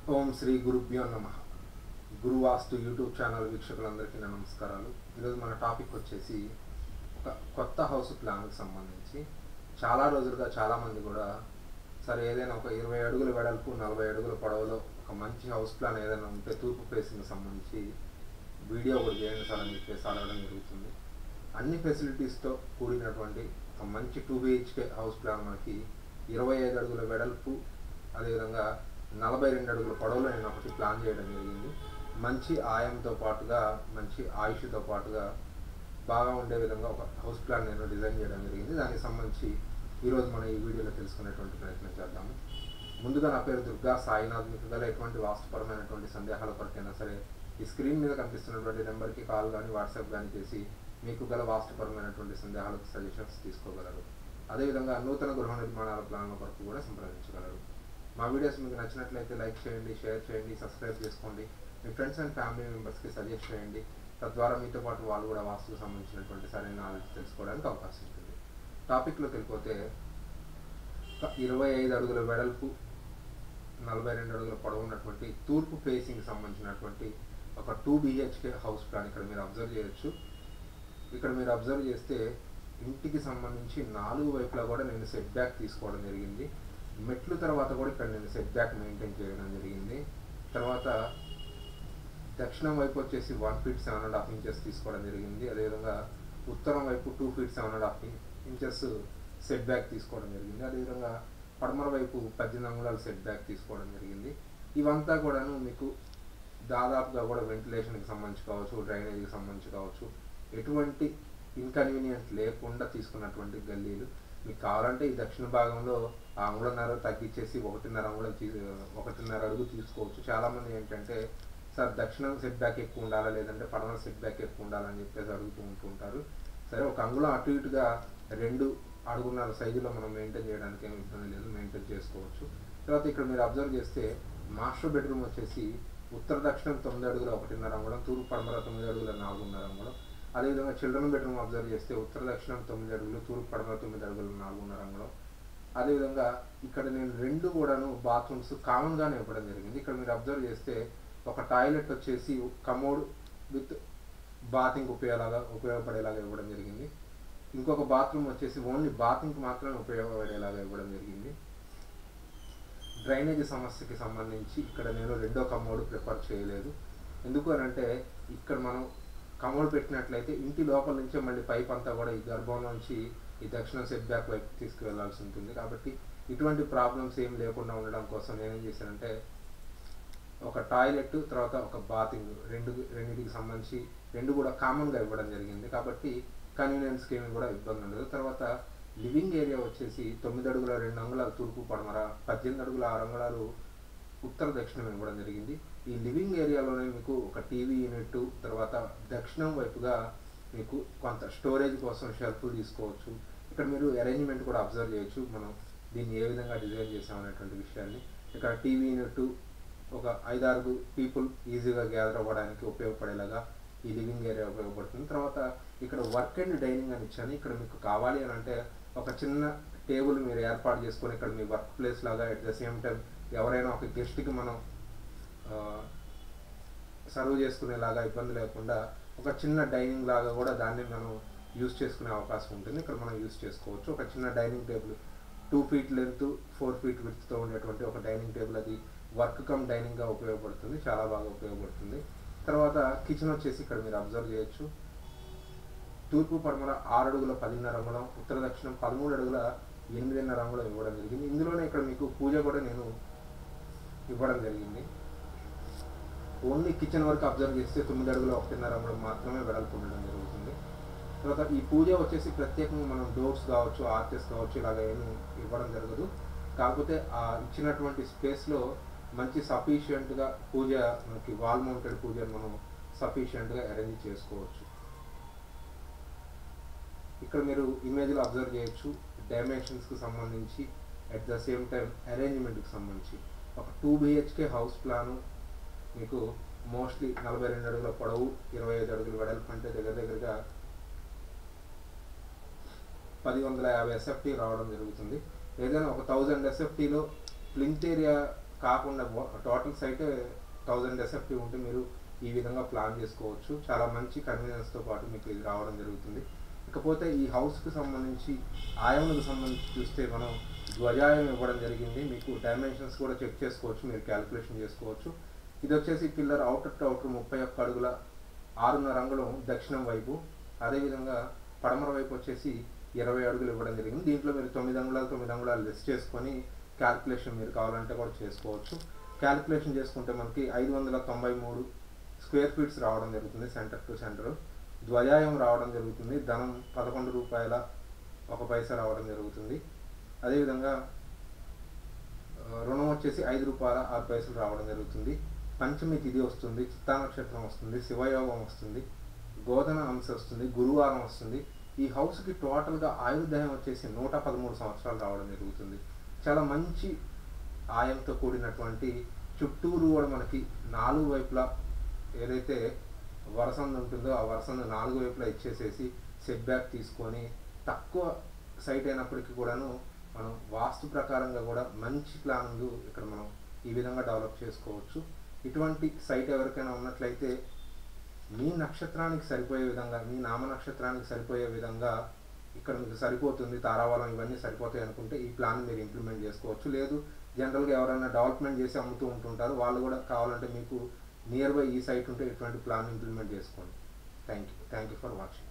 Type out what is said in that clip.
ఓం శ్రీ గురుభ్యో నమ గురువాస్తు YouTube channel వీక్షకులందరికీ నా నమస్కారాలు ఈరోజు మన టాపిక్ వచ్చేసి ఒక కొత్త హౌస్ ప్లాన్కి సంబంధించి చాలా రోజులుగా చాలామంది కూడా సరే ఏదైనా ఒక ఇరవై అడుగుల వెడల్పు నలభై అడుగుల పొడవులో ఒక మంచి హౌస్ ప్లాన్ ఏదైనా ఉంటే తూర్పు ఫేసింగ్ సంబంధించి వీడియో ఒకటి చేయండి సార్ అని చెప్పేసి అడగడం జరుగుతుంది అన్ని ఫెసిలిటీస్తో కూడినటువంటి ఒక మంచి టూ బిహెచ్కే హౌస్ ప్లాన్ మనకి ఇరవై ఐదు అడుగుల వెడల్పు అదేవిధంగా నలభై రెండు అడుగుల పొడవులో నేను ఒకటి ప్లాన్ చేయడం జరిగింది మంచి ఆయంతో పాటుగా మంచి ఆయుష్తో పాటుగా బాగా ఉండే విధంగా ఒక హౌస్ ప్లాన్ నేను డిజైన్ చేయడం జరిగింది దానికి సంబంధించి ఈరోజు మనం ఈ వీడియోలో తెలుసుకునేటువంటి ప్రయత్నం చేద్దాము ముందుగా నా పేరు దుర్గా సాయినాథ్ మీకు గల ఎటువంటి వాస్తుపరమైనటువంటి సందేహాల కొరకైనా సరే ఈ స్క్రీన్ మీద కనిపిస్తున్నటువంటి నెంబర్కి కాల్ కానీ వాట్సాప్ కానీ చేసి మీకు గల వాస్తుపరమైనటువంటి సందేహాలకు సజెషన్స్ తీసుకోగలరు అదేవిధంగా నూతన గృహ నిర్మాణాల ప్లాన్ల కొరకు కూడా సంప్రదించగలరు మా వీడియోస్ మీకు నచ్చినట్లయితే లైక్ చేయండి షేర్ చేయండి సబ్స్క్రైబ్ చేసుకోండి మీ ఫ్రెండ్స్ అండ్ ఫ్యామిలీ మెంబర్స్కి సజెస్ట్ చేయండి తద్వారా మీతో పాటు వాళ్ళు కూడా వాస్తుకు సంబంధించినటువంటి సరైన నాలెడ్జ్ తెలుసుకోవడానికి అవకాశం ఉంటుంది టాపిక్లోకి వెళ్ళిపోతే ఒక ఇరవై ఐదు అడుగుల వెడల్పు నలభై రెండు అడుగుల పొడవు ఉన్నటువంటి తూర్పు ఫేసింగ్ సంబంధించినటువంటి ఒక టూ బిహెచ్కే హౌస్ ప్లాన్ ఇక్కడ మీరు అబ్జర్వ్ చేయొచ్చు ఇక్కడ మీరు అబ్జర్వ్ చేస్తే ఇంటికి సంబంధించి నాలుగు వైపులా కూడా నేను సెట్ బ్యాక్ తీసుకోవడం జరిగింది మెట్లు తర్వాత కూడా ఇక్కడ నేను సెట్ బ్యాక్ మెయింటైన్ చేయడం జరిగింది తర్వాత దక్షిణం వైపు వచ్చేసి one feet seven and half inches తీసుకోవడం జరిగింది అదేవిధంగా ఉత్తరం వైపు two feet seven and half inches set back తీసుకోవడం జరిగింది అదేవిధంగా పడమర వైపు పద్దెనిమిది అంగుళాలు సెట్ బ్యాక్ తీసుకోవడం జరిగింది ఇవంతా కూడాను మీకు దాదాపుగా కూడా వెంటిలేషన్కి సంబంధించి కావచ్చు డ్రైనేజీకి సంబంధించి కావచ్చు ఎటువంటి ఇన్కన్వీనియంట్ లేకుండా తీసుకున్నటువంటి గల్లీలు మీకు కావాలంటే ఈ దక్షిణ భాగంలో ఆ అంగుళన్నర తగ్గించేసి ఒకటిన్నర అంగుళం తీ ఒకటిన్నర అడుగు తీసుకోవచ్చు చాలామంది ఏంటంటే సార్ దక్షిణం సెట్ బ్యాక్ ఎక్కువ ఉండాలా లేదంటే పడమర సెట్ బ్యాక్ ఎక్కువ ఉండాలని చెప్పేసి అడుగుతూ ఉంటుంటారు సరే ఒక అంగుళం అటు ఇటుగా రెండు అడుగున్నర సైజులో మనం మెయింటైన్ చేయడానికి ఏమి ఇబ్బంది లేదు మెయింటైన్ చేసుకోవచ్చు తర్వాత ఇక్కడ మీరు అబ్జర్వ్ చేస్తే మాస్టర్ బెడ్రూమ్ వచ్చేసి ఉత్తర దక్షిణం తొమ్మిది అడుగుల ఒకటిన్నర అంగుళం తూర్పు పడమర తొమ్మిది అడుగుల నాలుగున్నర అంగుళం అదేవిధంగా చిల్డ్రన్ బెడ్రూమ్ అబ్జర్వ్ చేస్తే ఉత్తర దక్షిణం తొమ్మిది అడుగులు తూర్పు పడమర తొమ్మిది అడుగులు నాలుగున్నర అంగుళం అదేవిధంగా ఇక్కడ నేను రెండు కూడాను బాత్రూమ్స్ కామన్గానే ఇవ్వడం జరిగింది ఇక్కడ మీరు అబ్జర్వ్ చేస్తే ఒక టాయిలెట్ వచ్చేసి కమోడ్ విత్ బాతింగ్ ఉపయోగాలాగా ఉపయోగపడేలాగా ఇవ్వడం జరిగింది ఇంకొక బాత్రూమ్ వచ్చేసి ఓన్లీ బాతింగ్కి మాత్రమే ఉపయోగపడేలాగా ఇవ్వడం జరిగింది డ్రైనేజ్ సమస్యకి సంబంధించి ఇక్కడ నేను రెండో కమోడ్ ప్రిఫర్ చేయలేదు ఎందుకు అని అంటే ఇక్కడ మనం కమోడ్ పెట్టినట్లయితే ఇంటి లోపల నుంచే మళ్ళీ పైప్ అంతా కూడా ఈ గర్భం నుంచి ఈ దక్షిణ సెట్ బ్యాక్ వైపు తీసుకువెళ్లాల్సి ఉంటుంది కాబట్టి ఇటువంటి ప్రాబ్లమ్స్ ఏం లేకుండా ఉండడం కోసం నేనేం చేశానంటే ఒక టాయిలెట్ తర్వాత ఒక బాతింగ్ రెండు రెండింటికి సంబంధించి రెండు కూడా కామన్గా ఇవ్వడం జరిగింది కాబట్టి కన్వీనియన్స్కి ఏమి కూడా ఇబ్బంది ఉండదు తర్వాత లివింగ్ ఏరియా వచ్చేసి తొమ్మిది అడుగుల రెండు అంగుళాలు తూర్పు పడమర పద్దెనిమిది అడుగుల ఆరు అంగుళాలు ఉత్తర దక్షిణం ఇవ్వడం జరిగింది ఈ లివింగ్ ఏరియాలోనే మీకు ఒక టీవీ యూనిట్ తర్వాత దక్షిణం వైపుగా మీకు కొంత స్టోరేజ్ కోసం షెల్ఫ్లు తీసుకోవచ్చు ఇక్కడ మీరు అరేంజ్మెంట్ కూడా అబ్జర్వ్ చేయొచ్చు మనం దీన్ని ఏ విధంగా డిజైన్ చేసామనేటువంటి విషయాన్ని ఇక్కడ టీవీ యూనిట్ ఒక ఐదారు పీపుల్ ఈజీగా గ్యాదర్ అవ్వడానికి ఉపయోగపడేలాగా ఈ లివింగ్ ఏరియా ఉపయోగపడుతుంది తర్వాత ఇక్కడ వర్క్ అండ్ డైనింగ్ అని ఇచ్చాను ఇక్కడ మీకు కావాలి అని అంటే ఒక చిన్న టేబుల్ మీరు ఏర్పాటు చేసుకొని ఇక్కడ మీ వర్క్ ప్లేస్ లాగా అట్ ద సేమ్ టైం ఎవరైనా ఒక గెస్ట్కి మనం సర్వ్ చేసుకునేలాగా ఇబ్బంది లేకుండా ఒక చిన్న డైనింగ్ లాగా కూడా దాన్ని మనం యూస్ చేసుకునే అవకాశం ఉంటుంది ఇక్కడ మనం యూస్ చేసుకోవచ్చు ఒక చిన్న dining table two feet length four feet విడ్త్తో ఉండేటువంటి ఒక డైనింగ్ టేబుల్ అది వర్క్ కమ్ డైనింగ్గా ఉపయోగపడుతుంది చాలా బాగా ఉపయోగపడుతుంది తర్వాత కిచెన్ వచ్చేసి ఇక్కడ మీరు అబ్జర్వ్ చేయొచ్చు తూర్పు పడమర ఆరు అడుగుల పదిన్నర అంగుళం ఉత్తర దక్షిణం పదమూడు అడుగుల ఎనిమిదిన్నర అంగుళం ఇవ్వడం జరిగింది ఇందులోనే ఇక్కడ మీకు పూజ కూడా నేను ఇవ్వడం జరిగింది ఓన్లీ కిచెన్ వరకు అబ్జర్వ్ చేస్తే తొమ్మిది అడుగుల ఒకటిన్నర అంగుళం మాత్రమే వెడల్పు ఉండడం జరుగుతుంది తర్వాత ఈ పూజ వచ్చేసి ప్రత్యేకంగా మనం డోర్స్ కావచ్చు ఆర్చెస్ కావచ్చు ఇలాగ ఏమి ఇవ్వడం జరగదు కాకపోతే ఆ ఇచ్చినటువంటి స్పేస్లో మంచి సఫిషియెంట్గా పూజ మనకి వాల్ మౌంటెడ్ పూజను మనం సఫిషియెంట్గా అరేంజ్ చేసుకోవచ్చు ఇక్కడ మీరు ఇమేజ్లో అబ్జర్వ్ చేయొచ్చు డైమెన్షన్స్కి సంబంధించి అట్ ద సేమ్ టైం అరేంజ్మెంట్కి సంబంధించి ఒక టూ బిహెచ్కే హౌస్ ప్లాను మీకు మోస్ట్లీ నలభై రెండు అడుగుల పొడవు ఇరవై ఐదు అడుగుల వెడల్పు అంటే దగ్గర దగ్గరగా పది వందల యాభై ఎస్ఎఫ్టీ రావడం జరుగుతుంది ఏదైనా ఒక థౌజండ్ ఎస్ఎఫ్టీలో ప్లింత్ ఏరియా కాకుండా టోటల్ సైట్ థౌజండ్ ఎస్ఎఫ్టీ ఉంటే మీరు ఈ విధంగా ప్లాన్ చేసుకోవచ్చు చాలా మంచి కన్వీనియన్స్తో పాటు మీకు ఇది రావడం జరుగుతుంది ఇకపోతే ఈ హౌస్కి సంబంధించి ఆయములకు సంబంధించి చూస్తే మనం ధ్వజాయం ఇవ్వడం జరిగింది మీకు డైమెన్షన్స్ కూడా చెక్ చేసుకోవచ్చు మీరు క్యాలిక్యులేషన్ చేసుకోవచ్చు ఇది వచ్చేసి పిల్లర్ అవుటర్ టు అవుటర్ ముప్పై ఒక్క అడుగుల ఆరున్నర అంగుళం దక్షిణం వైపు అదేవిధంగా పడమర వైపు వచ్చేసి ఇరవై అడుగులు ఇవ్వడం జరిగింది దీంట్లో మీరు తొమ్మిది అంగుళాలు తొమ్మిది అంగుళాలు లెస్ చేసుకొని క్యాలిక్యులేషన్ మీరు కావాలంటే కూడా చేసుకోవచ్చు క్యాలిక్యులేషన్ చేసుకుంటే మనకి ఐదు వందల తొంభై మూడు స్క్వేర్ ఫీట్స్ రావడం జరుగుతుంది సెంటర్ టు సెంటర్ ధ్వజాయం రావడం జరుగుతుంది ధనం పదకొండు రూపాయల ఒక పైసా రావడం జరుగుతుంది అదేవిధంగా ఆ, రుణం వచ్చేసి ఐదు రూపాయల ఆరు పైసలు రావడం జరుగుతుంది పంచమి తిథి వస్తుంది చిత్తా నక్షత్రం వస్తుంది శివయోగం వస్తుంది గోధన అంశ వస్తుంది గురువారం వస్తుంది ఈ హౌస్కి టోటల్గా ఆయుర్దాయం వచ్చేసి నూట పదమూడు సంవత్సరాలు రావడం జరుగుతుంది చాలా మంచి ఆయంతో కూడినటువంటి చుట్టూరు కూడా మనకి నాలుగు వైపులా ఏదైతే వరసంద ఉంటుందో ఆ వరసంద నాలుగు వైపులా ఇచ్చేసేసి సెట్ బ్యాక్ తీసుకొని తక్కువ సైట్ అయినప్పటికీ కూడాను మనం వాస్తు ప్రకారంగా కూడా మంచి ప్లానింగ్ ఇక్కడ మనం ఈ విధంగా డెవలప్ చేసుకోవచ్చు ఇటువంటి సైట్ ఎవరికైనా ఉన్నట్లయితే మీ నక్షత్రానికి సరిపోయే విధంగా మీ నామ నక్షత్రానికి సరిపోయే విధంగా ఇక్కడ మీకు సరిపోతుంది తారావళం ఇవన్నీ సరిపోతాయి అనుకుంటే ఈ ప్లాన్ మీరు ఇంప్లిమెంట్ చేసుకోవచ్చు లేదు జనరల్గా ఎవరైనా డెవలప్మెంట్ చేసి అమ్ముతూ ఉంటుంటారు వాళ్ళు కూడా కావాలంటే మీకు నియర్ బై ఈ సైట్ ఉంటే ఇటువంటి ప్లాన్ ఇంప్లిమెంట్ చేసుకోండి thank you thank you for watching